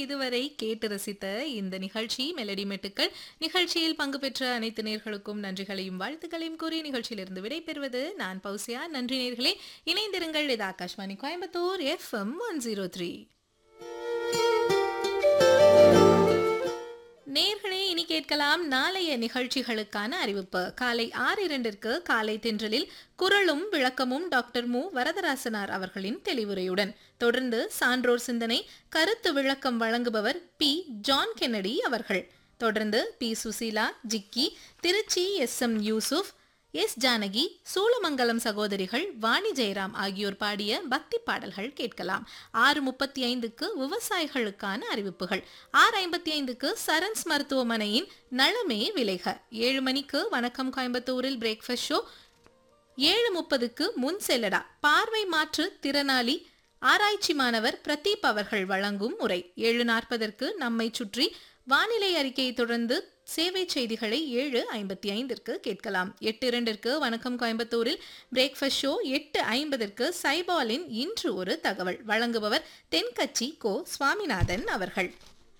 இதுவரை கேட்டு ரசித்த இந்த நிகழ்ச்சி மெலடி மெட்டுக்கள் நிகழ்ச்சியில் பங்கு பெற்ற அனைத்து நேர்களுக்கும் நன்றிகளையும் வாழ்த்துக்களையும் கூறி நிகழ்ச்சியிலிருந்து விடைபெறுவது நான் பௌசியா நன்றி நேர்களே இணைந்திருங்கள் இது Akashvani Coimbatore FM one zero three நேர்களே இனி கேட்கலாம் நாளைய நிகழ்ச்சிகளுக்கான அறிவிப்பு காலை ஆறு இரண்டிற்கு காலை தென்றலில் குரலும் விளக்கமும் டாக்டர் மு வரதராசனார் அவர்களின் தெளிவுரையுடன் தொடர்ந்து சான்றோர் சிந்தனை கருத்து விளக்கம் வழங்குபவர் பி ஜான் கென்னடி அவர்கள் தொடர்ந்து P Susheela Jikki Tiruchi S M Yusuf S Janaki Soolamangalam சகோதரிகள் வாணி ஜெயராம் ஆகியோர் பாடிய பக்தி பாடல்கள் கேட்கலாம் ஆறு முப்பத்தி ஐந்துக்கு விவசாயிகளுக்கான அறிவிப்புகள் ஆறு ஐம்பத்தி ஐந்துக்கு சரண்ஸ் மருத்துவமனையின் நலமே விலைக ஏழு மணிக்கு வணக்கம் கோயம்புத்தூரில் பிரேக்ஃபாஸ்ட் ஷோ ஏழு முப்பதுக்கு முன் செல்லடா பார்வை மாற்று திறனாளி ஆராய்ச்சி மாணவர் பிரதீப் அவர்கள் வழங்கும் உரை ஏழு நாற்பதற்கு நம்மை சுற்றி வானிலை அறிக்கையை தொடர்ந்து சேவை செய்திகளை ஏழு ஐம்பத்தி ஐந்திற்கு கேட்கலாம் எட்டு இரண்டிற்கு வணக்கம் கோயம்புத்தூரில் பிரேக்ஃபாஸ்ட் ஷோ எட்டு ஐம்பதற்கு சைபாலின் இன்று ஒரு தகவல் வழங்குபவர் தென்கட்சி கோ சுவாமிநாதன் அவர்கள்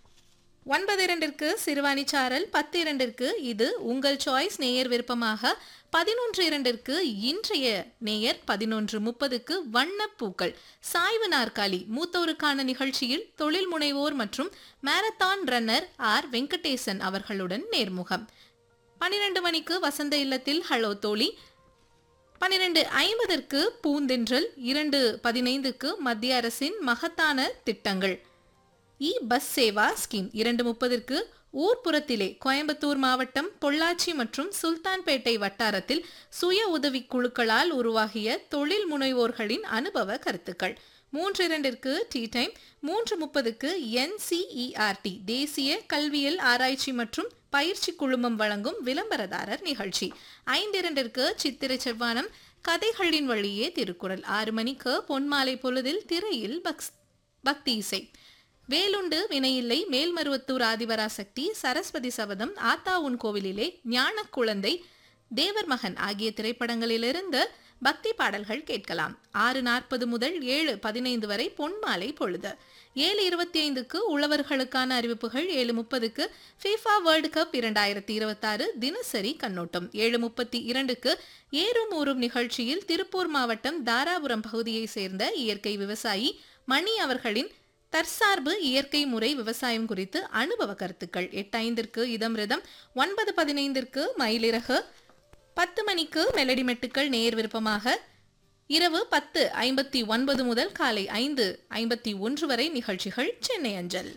ஒன்பது இரண்டிற்கு சிறுவாணி சாரல் பத்து இரண்டிற்கு இது உங்கள் சாய்ஸ் நேயர் விருப்பமாக பதினொன்று இரண்டிற்கு இன்றைய நேயர் பதினொன்று முப்பதுக்கு வண்ணப்பூக்கள் சாய்வு நாற்காலி மூத்தோருக்கான நிகழ்ச்சியில் தொழில் முனைவோர் மற்றும் மாரத்தான் ரன்னர் ஆர் வெங்கடேசன் அவர்களுடன் நேர்முகம் பனிரெண்டு மணிக்கு வசந்த இல்லத்தில் ஹலோ தோழி பன்னிரண்டு ஐம்பதற்கு பூந்தென்றல் இரண்டு பதினைந்துக்கு மத்திய அரசின் மகத்தான திட்டங்கள் இ பஸ் சேவா ஸ்கீம் இரண்டு முப்பதற்கு ஊர்ப்புறத்திலே கோயம்புத்தூர் மாவட்டம் பொள்ளாச்சி மற்றும் சுல்தான்பேட்டை வட்டாரத்தில் சுய உதவி குழுக்களால் உருவாகிய தொழில் முனைவோர்களின் அனுபவ கருத்துக்கள் மூன்று இரண்டிற்கு டீ டைம் மூன்று முப்பதுக்கு என்சிஇஆர்டி தேசிய கல்வியல் ஆராய்ச்சி மற்றும் பயிற்சி குழுமம் வழங்கும் விளம்பரதாரர் நிகழ்ச்சி ஐந்து இரண்டிற்கு சித்திரை செவ்வானம் கதைகளின் வழியே திருக்குறள் ஆறு மணிக்கு பொன்மாலை பொழுதில் திரையில் பக்ஸ் பக்தி இசை வேலுண்டு வினையில்லை மேல்மருவத்தூர் ஆதிவராசக்தி சரஸ்வதி சபதம் ஆத்தா உன் கோவிலிலே ஞான குழந்தை தேவர் மகன் ஆகிய திரைப்படங்களிலிருந்து பக்தி பாடல்கள் கேட்கலாம் ஆறு நாற்பது முதல் ஏழு பதினைந்து வரை பொன்மாலை பொழுது ஏழு இருபத்தி ஐந்துக்கு உழவர்களுக்கான அறிவிப்புகள் ஏழு முப்பதுக்கு ஃபீஃபா வேர்ல்டு கப் இரண்டாயிரத்தி இருபத்தாறு தினசரி கண்ணோட்டம் ஏழு முப்பத்தி இரண்டுக்கு ஏறும் ஊறும் நிகழ்ச்சியில் திருப்பூர் மாவட்டம் தாராபுரம் பகுதியை சேர்ந்த இயற்கை விவசாயி மணி அவர்களின் தற்சார்பு இயற்கை முறை விவசாயம் குறித்து அனுபவ கருத்துக்கள் எட்டு ஐந்திற்கு இதம்ரிதம் ஒன்பது பதினைந்திற்கு மயிலிறகு பத்து மணிக்கு மெலடி மெட்டுக்கள் நேர் விருப்பமாக இரவு பத்து ஐம்பத்தி ஒன்பது முதல் காலை ஐந்து ஐம்பத்தி ஒன்று வரை நிகழ்ச்சிகள் சென்னை அஞ்சல்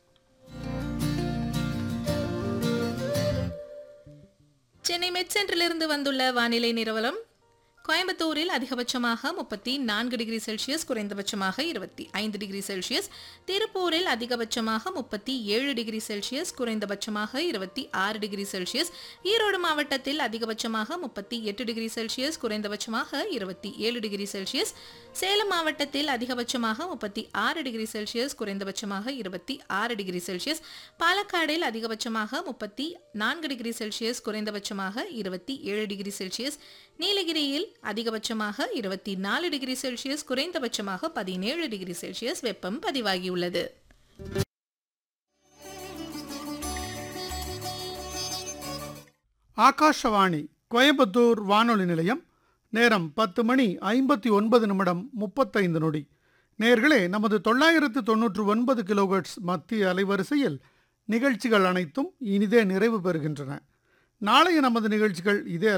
சென்னை மெட்சென்றிலிருந்து வந்துள்ள வானிலை நிறுவனம் கோயம்புத்தூரில் அதிகபட்சமாக முப்பத்தி நான்கு டிகிரி செல்சியஸ் குறைந்தபட்சமாக இருபத்தி ஐந்து டிகிரி செல்சியஸ் திருப்பூரில் அதிகபட்சமாக முப்பத்தி ஏழு டிகிரி செல்சியஸ் குறைந்தபட்சமாக இருபத்தி ஆறு டிகிரி செல்சியஸ் ஈரோடு மாவட்டத்தில் அதிகபட்சமாக முப்பத்தி எட்டு டிகிரி செல்சியஸ் குறைந்தபட்சமாக இருபத்தி ஏழு டிகிரி செல்சியஸ் சேலம் மாவட்டத்தில் அதிகபட்சமாக முப்பத்தி ஆறு டிகிரி செல்சியஸ் குறைந்தபட்சமாக இருபத்தி ஆறு டிகிரி செல்சியஸ் பாலக்காடில் அதிகபட்சமாக முப்பத்தி நான்கு டிகிரி செல்சியஸ் குறைந்தபட்சமாக இருபத்தி ஏழு டிகிரி செல்சியஸ் நீலகிரியில் அதிகபட்சமாக இருபத்தி நாலு டிகிரி செல்சியஸ் குறைந்தபட்சமாக பதினேழு டிகிரி செல்சியஸ் வெப்பம் பதிவாகியுள்ளது ஆகாஷவாணி கோயம்புத்தூர் வானொலி நிலையம் நேரம் பத்து மணி ஐம்பத்தி ஒன்பது நிமிடம் முப்பத்தைந்து நொடி நேர்களே நமது தொள்ளாயிரத்து தொன்னூற்று ஒன்பது கிலோகட்ஸ் மத்திய அலைவரிசையில் நிகழ்ச்சிகள் அனைத்தும் இனிதே நிறைவு பெறுகின்றன நாளைய நமது நிகழ்ச்சிகள் இதே